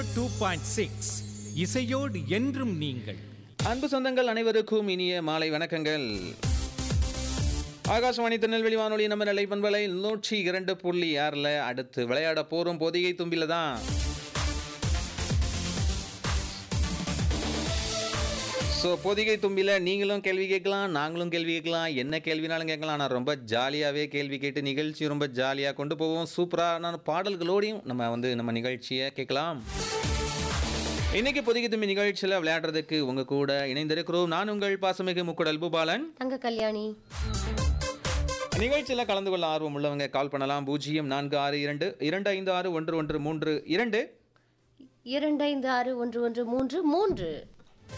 two point six இசையோடு என்றும் நீங்கள் அன்பு சொந்தங்கள் அனைவருக்கும் இனிய மாலை வணக்கங்கள் ஆகாசவாணி திருநெல்வேலி வானொலி நம்ம நிலை பண்பலை நூற்றி இரண்டு புள்ளி ஆறில் அடுத்து விளையாட போகிறோம் பொதிகை தும்பில தான் ஸோ பொதிகை தும்பில நீங்களும் கேள்வி கேட்கலாம் நாங்களும் கேள்வி கேட்கலாம் என்ன கேள்வினாலும் கேட்கலாம் ஆனால் ரொம்ப ஜாலியாகவே கேள்வி கேட்டு நிகழ்ச்சி ரொம்ப ஜாலியாக கொண்டு போவோம் சூப்பரான பாடல்களோடையும் நம்ம வந்து நம்ம நிகழ்ச்சியை கேட்கலாம் இன்னைக்கு பொதிகை தும்பி நிகழ்ச்சியில் விளையாடுறதுக்கு உங்க கூட இணைந்திருக்கிறோம் நான் உங்கள் பாசமிகு முக்குடல் பூபாலன் தங்க கல்யாணி நிகழ்ச்சியில் கலந்து கொள்ள ஆர்வம் உள்ளவங்க கால் பண்ணலாம் பூஜ்ஜியம் நான்கு ஆறு இரண்டு இரண்டு ஐந்து ஆறு ஒன்று ஒன்று மூன்று இரண்டு இரண்டு ஐந்து ஆறு ஒன்று ஒன்று மூன்று மூன்று